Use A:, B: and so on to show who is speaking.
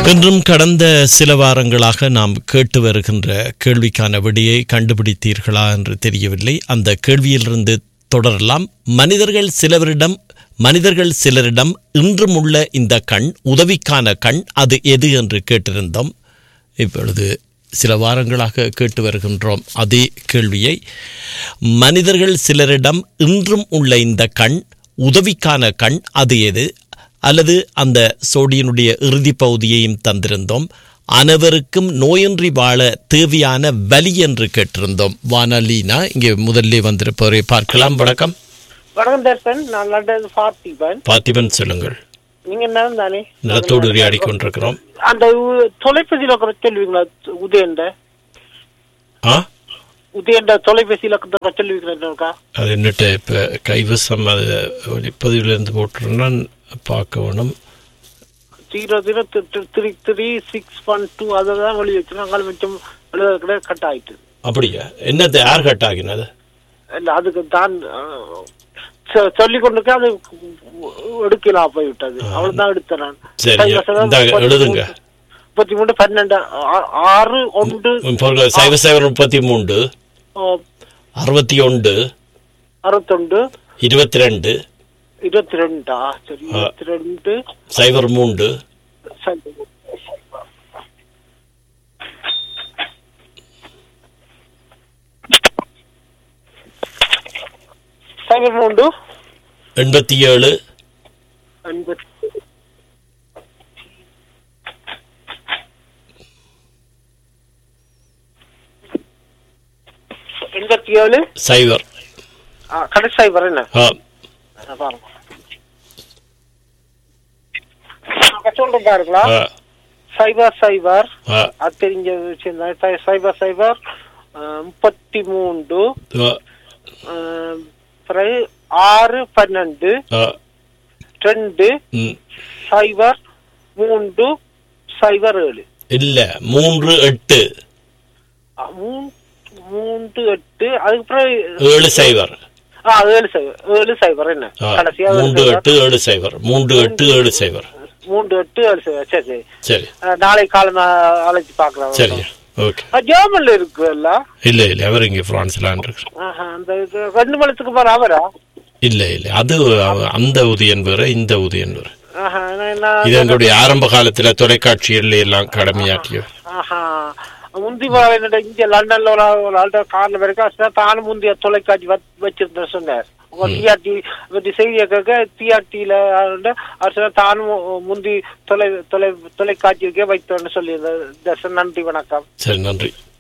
A: இன்றும் கடந்த சில வாரங்களாக நாம் கேட்டு வருகின்ற கேள்விக்கான விடையை கண்டுபிடித்தீர்களா என்று தெரியவில்லை அந்த கேள்வியிலிருந்து தொடரலாம் மனிதர்கள் சிலவரிடம் மனிதர்கள் சிலரிடம் இன்றும் உள்ள இந்த கண் உதவிக்கான கண் அது எது என்று கேட்டிருந்தோம் இப்பொழுது சில வாரங்களாக கேட்டு வருகின்றோம் அதே கேள்வியை மனிதர்கள் சிலரிடம் இன்றும் உள்ள இந்த கண் உதவிக்கான கண் அது எது அல்லது அந்த சோடியினுடைய இறுதி பகுதியையும் தந்திருந்தோம் அனைவருக்கும் நோயின்றி வாழ தேவையான வலி என்று கேட்டிருந்தோம் வானலீனா இங்கே முதல்ல வந்திருப்பவரை பார்க்கலாம் வணக்கம்
B: வணக்கம் தர்சன் நான் லண்டன் பார்த்திபன்
A: பார்த்திபன் சொல்லுங்கள்
B: நீங்க என்ன தானே
A: நிலத்தோடு உரையாடி கொண்டிருக்கிறோம்
B: அந்த உ- தொலைபேசியில இருக்கிற சொல்லுவீங்களா உதயண்ட
A: ஆ
B: உதயண்ட தொலைபேசியில இருக்கிற சொல்லுவீங்களா
A: அது என்னட்ட இப்போ கைவசம் அது ஒளிப்பதிவிலிருந்து போட்டுருன்னா பார்க்க வேணும்
B: zero zero three three six one two அதை தான் வெளியே வச்சு நாங்கள் மிச்சம் எழுத கூட கட் ஆயிட்டு
A: அப்படியா என்னத்தை யார் கட் ஆகினது
B: இல்ல அதுக்கு தான் சொல்லி கொண்டிருக்க அது எடுக்கலாம் போய்விட்டது அவள் தான் எடுத்தேன் நான்
A: சரி, இந்தாங்க, எழுதுங்க.
B: முப்பத்தி மூணு பன்னெண்டு ஆ- ஆறு ஒன்று
A: பொருள் சைவ சைவர் முப்பத்தி மூன்று
B: ஆ,
A: அறுபத்தி ஒன்று
B: அறுபத்தொண்டு
A: இருபத்தி ரெண்டு
B: இருபத்தி ரெண்டா சரி இருபத்தி ரெண்டு
A: சைவர் மூன்று
B: சரி. சைபர் மூன்று
A: எண்பத்தி ஏழு
B: எண்பத்தி எண்பத்தி ஏழு
A: சைவர்
B: ஆ, கடைசி சைபர் என்ன
A: ஆ,
B: ஆ, பாருங்க நான் சொல்றேன் பாருங்களா
A: ஆ,
B: சைபர் சைபர்
A: ஆ,
B: அது தெரிஞ்ச விஷயம் தான் சை- சைபர் சைபர் ஆ, முப்பத்தி மூன்று
A: ஆ,
B: ஆ, பிறகு ஆறு பன்னெண்டு
A: ஆ,
B: ரெண்டு
A: ம்.
B: சைபர் மூன்று சைபர் ஏழு
A: இல்ல மூன்று எட்டு
B: ஆ, மூ- மூன்று எட்டு அதுக்கு பிறகு
A: ஏழு சைவர்
B: ஆ ஏழு சைபர் ஏழு சைபர் என்ன
A: ஆ,
B: கடைசியா ஏழு
A: மூன்று
B: சைபர்.
A: எட்டு ஏழு சைவர் மூன்று எட்டு ஏழு சைவர்
B: மூன்று எட்டு ஏழு சைபர் சரி சரி
A: சரி
B: ஆ, நாளை காலம் அழைச்சு பார்க்கலாம்
A: சரி ஓகே
B: ஜெர்மன்ல இருக்குல்ல
A: இல்ல இல்ல அவர் இங்க பிரான்ஸ்ல இருக்கு
B: ஆஹா, அந்த இது ரெண்டு மணித்துக்கு பாரு அவரா
A: இல்ல இல்ல அது அவ- அந்த உதயன் வேற இந்த உதயன் வேற
B: ஆஹா, நான் நான்
A: இது எங்களுடைய ஆரம்ப காலத்துல தொலைக்காட்சிகள் எல்லாம் கடமையாற்றியவர்
B: ஆஹா முந்தி வா- என்னோட இங்க லண்டன்ல ஒரு ஆள் ஒரு ஆள்கிட்ட கார்ல வரைக்கும் அதான் தானும் முந்தைய தொலைக்காட்சி வச்- வச்சிருந்தேன் சொன்னார் டிஆர்டி பத்தி செய்தியை கேட்க டிஆர்டியில அவர் சொன்னார் தானும் முந்தி தொலை தொலை தொலைக்காட்சிக்கே வைத்தோன்னு சொல்லியிருந்தார் தர்ஷன் நன்றி வணக்கம்
A: சரி நன்றி